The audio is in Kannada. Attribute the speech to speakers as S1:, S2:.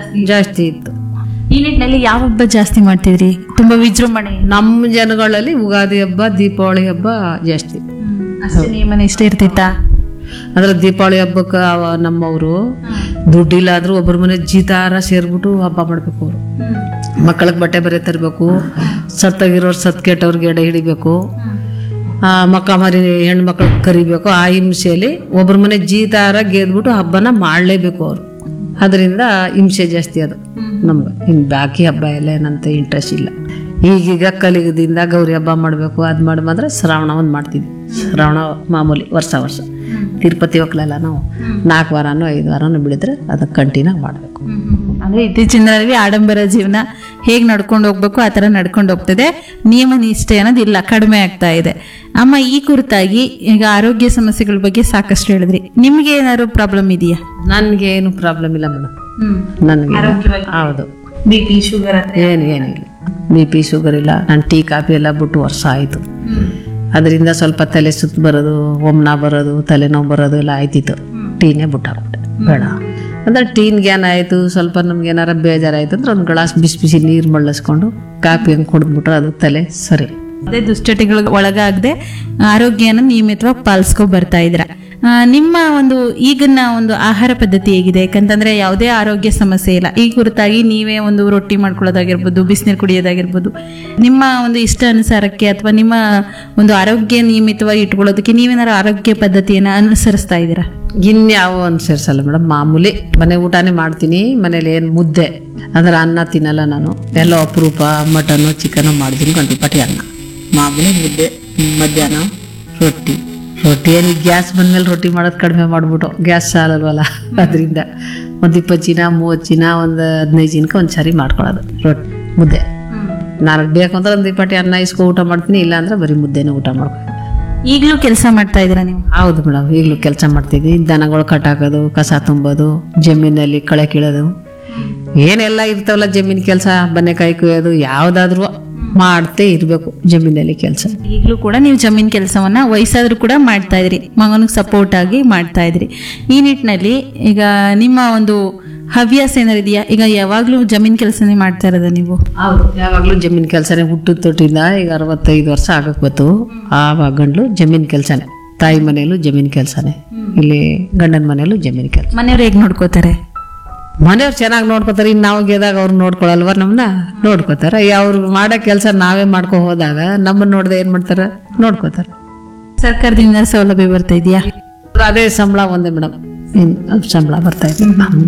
S1: ಜಾಸ್ತಿ ಇತ್ತು
S2: ಈ ನಿಟ್ಟಿನಲ್ಲಿ ಯಾವ ಹಬ್ಬ ಜಾಸ್ತಿ ಮಾಡ್ತಿದ್ರಿ ತುಂಬಾ ವಿಜೃಂಭಣೆ
S1: ನಮ್ಮ ಜನಗಳಲ್ಲಿ ಯುಗಾದಿ ಹಬ್ಬ ದೀಪಾವಳಿ ಹಬ್ಬ ಜಾಸ್ತಿ
S2: ಅಷ್ಟೇ ನಿಯಮನ ಇಷ್ಟ ಇರ್ತಿತ್ತಾ
S1: ಅಂದ್ರೆ ದೀಪಾವಳಿ ಹಬ್ಬಕ್ಕೆ ಅವ ನಮ್ಮವರು ದುಡ್ಡಿಲ್ಲ ಆದ್ರೂ ಒಬ್ಬರ ಮನೆ ಜೀತಾರ ಸೇರ್ಬಿಟ್ಟು ಹಬ್ಬ ಮಾಡ್ಬೇಕು ಅವರು ಮಕ್ಕಳಿಗೆ ಬಟ್ಟೆ ಬರೆ ತರಬೇಕು ಸತ್ತಾಗಿರೋರು ಸತ್ ಕೆಟ್ಟವ್ರಿಗೆ ಎಡೆ ಹಿಡಿಬೇಕು ಆ ಮಕ್ಕ ಮರಿ ಹೆಣ್ಮಕ್ಳು ಕರಿಬೇಕು ಆ ಹಿಂಸೆಯಲ್ಲಿ ಒಬ್ಬರ ಮನೆ ಜೀತಾರ ಗೆದ್ಬಿಟ್ಟು ಹಬ್ಬನ ಮಾಡಲೇಬೇಕು ಅವರು ಅದರಿಂದ ಹಿಂಸೆ ಜಾಸ್ತಿ ಅದು ನಮ್ಗೆ ಇನ್ನು ಬಾಕಿ ಹಬ್ಬ ಎಲ್ಲ ಏನಂತ ಇಂಟ್ರೆಸ್ಟ್ ಇಲ್ಲ ಈಗೀಗ ಕಲಿಗದಿಂದ ಗೌರಿ ಹಬ್ಬ ಮಾಡಬೇಕು ಅದು ಮಾಡಿ ಬಂದ್ರೆ ಶ್ರಾವಣ ಒಂದು ಮಾಡ್ತಿದ್ವಿ ಶ್ರಾವಣ ಮಾಮೂಲಿ ವರ್ಷ ವರ್ಷ ತಿರುಪತಿ ಹೋಗ್ಲಲ್ಲ ನಾವು ನಾಲ್ಕು ವಾರನೋ ಐದು ವಾರನೋ ಬಿಡಿದ್ರೆ ಅದಕ್ಕೆ ಕಂಟಿನ್ಯೂ ಮಾಡಬೇಕು
S2: ಅಂದ್ರೆ ಇತ್ತೀಚಿನ ದಿನಗಳಲ್ಲಿ ಆಡಂಬರ ಜೀವನ ಹೇಗ್ ನಡ್ಕೊಂಡು ಹೋಗ್ಬೇಕು ಆ ತರ ನಡ್ಕೊಂಡು ಹೋಗ್ತದೆ ನಿಯಮ ನಿಷ್ಠೆ ಅನ್ನೋದು ಇಲ್ಲ ಕಡಿಮೆ ಆಗ್ತಾ ಇದೆ ಅಮ್ಮ ಈ ಕುರಿತಾಗಿ ಈಗ ಆರೋಗ್ಯ ಸಮಸ್ಯೆಗಳ ಬಗ್ಗೆ ಸಾಕಷ್ಟು ಹೇಳಿದ್ರಿ ನಿಮ್ಗೆ ಏನಾದ್ರು ಪ್ರಾಬ್ಲಮ್ ಇದೆಯಾ
S1: ನನಗೆ ಏನು ಪ್ರಾಬ್ಲಮ್ ಇಲ್ಲ ಮೇಡಮ್ ನನಗೆ ಹೌದು
S2: ಬಿ ಪಿ ಶುಗರ್
S1: ಏನು ಏನಿಲ್ಲ ಬಿ ಪಿ ಶುಗರ್ ಇಲ್ಲ ನಾನು ಟೀ ಕಾಫಿ ಎಲ್ಲ ಬಿಟ್ಟು ವರ್ಷ ಆಯಿತು ಅದರಿಂದ ಸ್ವಲ್ಪ ತಲೆ ಸುತ್ತು ಬರೋದು ಒಮ್ನ ಬರೋದು ತಲೆನೋವು ಬರೋದು ಎಲ್ಲ ಆಯ್ತಿತ್ತು ಟೀನೇ ಬಿಟ್ಟಾಕ್ಬಿಟ್ಟೆ ಬೇಡ ಅಂದ್ರೆ ಟೀನ್ಗೆ ಏನಾಯಿತು ಸ್ವಲ್ಪ ನಮ್ಗೆ ಏನಾರ ಬೇಜಾರಾಯ್ತು ಅಂದ್ರೆ ಒಂದು ಗ್ಲಾಸ್ ಬಿಸಿ ಬಿಸಿ ನೀರು ಮಳ್ಳಿಸ್ಕೊಂಡು ಕಾಫಿ ಹಂಗೆ ಕುಡಿದ್ಬಿಟ್ರೆ ಅದು ತಲೆ ಸರಿ
S2: ಅದೇ ದುಶ್ಚಟಗಳಿಗೆ ಒಳಗಾಗದೆ ಆರೋಗ್ಯನ ನಿಯಮಿತವಾಗಿ ಪಾಲಿಸ್ಕೊ ಬರ್ತಾ ಇದ್ರ ಆ, ನಿಮ್ಮ ಒಂದು ಈಗಿನ ಒಂದು ಆಹಾರ ಪದ್ಧತಿ ಹೇಗಿದೆ ಯಾಕಂತಂದ್ರೆ ಯಾವುದೇ ಆರೋಗ್ಯ ಸಮಸ್ಯೆ ಇಲ್ಲ ಈ ಕುರಿತಾಗಿ ನೀವೇ ಒಂದು ರೊಟ್ಟಿ ಮಾಡ್ಕೊಳ್ಳೋದಾಗಿರ್ಬೋದು ಬಿಸಿನೀರು ಕುಡಿಯೋದಾಗಿರ್ಬೋದು ನಿಮ್ಮ ಒಂದು ಇಷ್ಟ ಅನುಸಾರಕ್ಕೆ ಅಥವಾ ನಿಮ್ಮ ಒಂದು ಆರೋಗ್ಯ ನಿಯಮಿತವಾಗಿ ಇಟ್ಕೊಳ್ಳೋದಕ್ಕೆ ನೀವೇನಾದ್ರು ಆರೋಗ್ಯ ಪದ್ಧತಿಯನ್ನು ಅನುಸರಿಸ್ತಾ ಇದ್ದೀರಾ
S1: ಇನ್ಯಾವ ಅನುಸರಿಸಲ್ಲ ಮೇಡಮ್ ಮಾಮೂಲಿ ಮನೆ ಊಟನೇ ಮಾಡ್ತೀನಿ ಮನೇಲಿ ಏನು ಮುದ್ದೆ ಅಂದ್ರೆ ಅನ್ನ ತಿನ್ನಲ್ಲ ನಾನು ಎಲ್ಲ ಅಪರೂಪ ಮಟನು ಚಿಕನು ಮಾಡ್ತೀನಿ ಗಂಟು ಪಟಿ ಅನ್ನ ಮಾಮೂಲಿ ಮುದ್ದೆ ಮಧ್ಯಾಹ್ನ ರೊಟ್ಟಿ ರೊಟ್ಟಿ ಏನು ಗ್ಯಾಸ್ ಬಂದ್ಮೇಲೆ ರೊಟ್ಟಿ ಮಾಡೋದು ಕಡಿಮೆ ಮಾಡಿಬಿಟ್ಟು ಗ್ಯಾಸ್ ಸಾಲಲ್ವಲ್ಲ ಅದರಿಂದ ಒಂದು ಇಪ್ಪತ್ತು ಚಿನ ಮೂವತ್ತು ಚಿನ ಒಂದು ಹದಿನೈದು ಚಿನಕ್ಕೆ ಒಂದು ಸರಿ ಮಾಡ್ಕೊಳ್ಳೋದು ರೊಟ್ಟಿ ಮುದ್ದೆ ನನಗೆ ಬೇಕು ಅಂದ್ರೆ ಒಂದು ಇಪ್ಪಟ್ಟಿ ಅನ್ನ ಇಸ್ಕೊ ಊಟ ಮಾಡ್ತೀನಿ ಇಲ್ಲಾಂದ್ರೆ ಬರೀ ಮುದ್ದೆನೇ ಊಟ ಮಾಡ್ಕೊ
S2: ಈಗಲೂ ಕೆಲಸ ಮಾಡ್ತಾ ಇದ್ದೀರಾ ನೀವು
S1: ಹೌದು ಮೇಡಮ್ ಈಗಲೂ ಕೆಲಸ ಮಾಡ್ತಿದ್ವಿ ದನಗಳು ಕಟ್ಟಾಕೋದು ಕಸ ತುಂಬೋದು ಜಮೀನಲ್ಲಿ ಕಳೆ ಕೀಳೋದು ಏನೆಲ್ಲ ಇರ್ತಾವಲ್ಲ ಜಮೀನ್ ಕೆಲಸ ಬನ್ನೆಕಾಯಿ ಕುಯ್ಯೋದು ಯಾವುದಾದ್ರೂ ಮಾಡ್ತೇ ಇರಬೇಕು ಜಮೀನಲ್ಲಿ ಕೆಲಸ
S2: ಈಗಲೂ ಕೂಡ ನೀವು ಜಮೀನ್ ಕೆಲಸವನ್ನ ವಯಸ್ಸಾದ್ರೂ ಕೂಡ ಮಾಡ್ತಾ ಇದ್ರಿ ಮಗನಿಗೆ ಸಪೋರ್ಟ್ ಆಗಿ ಮಾಡ್ತಾ ಇದ್ರಿ ಈ ನಿಟ್ಟಿನಲ್ಲಿ ಈಗ ನಿಮ್ಮ ಒಂದು ಹವ್ಯಾಸ ಏನಾರು ಇದೆಯಾ ಈಗ ಯಾವಾಗ್ಲೂ ಜಮೀನ್ ಕೆಲಸನೇ ಮಾಡ್ತಾ ಇರೋದ ನೀವು
S1: ಹೌದು ಯಾವಾಗಲೂ ಜಮೀನ್ ಕೆಲಸನೇ ಹುಟ್ಟು ತೊಟ್ಟಿಂದ ಈಗ ಅರವತ್ತೈದು ವರ್ಷ ಆಗಕ್ಕೆ ಬಂತು ಆವಾಗ ಗಂಡ್ಲು ಜಮೀನ್ ಕೆಲಸನೇ ತಾಯಿ ಮನೆಯಲ್ಲೂ ಜಮೀನ್ ಕೆಲಸನೇ ಇಲ್ಲಿ ಗಂಡನ ಮನೆಯಲ್ಲೂ ಜಮೀನ್ ಕೆಲಸ
S2: ಮನೆಯವ್ರು ಹೇಗ್ ನೋಡ್ಕೋತಾರೆ
S1: ಮನೆಯವ್ರು ಚೆನ್ನಾಗಿ ನೋಡ್ಕೋತಾರೆ ಇನ್ನು ನಾವು ಗೆದಾಗ ಅವ್ರು ನೋಡ್ಕೊಳಲ್ವ ನಮ್ಮನ್ನ ನೋಡ್ಕೋತಾರೆ ಅವ್ರು ಮಾಡೋ ಕೆಲಸ ನಾವೇ ಮಾಡ್ಕೊ ಹೋದಾಗ ನಮ್ಮನ್ನ ನೋಡ್ದೆ ಏನ್ ಮಾಡ್ತಾರೆ ನೋಡ್ಕೋತಾರೆ
S2: ಸರ್ಕಾರದಿಂದ ಸೌಲಭ್ಯ ಬರ್ತಾ ಇದೆಯಾ
S1: ಅದೇ ಸಂಬಳ ಒಂದೇ ಮೇಡಮ್ ಸಂಬಳ ಬರ್ತಾ ಇದೆ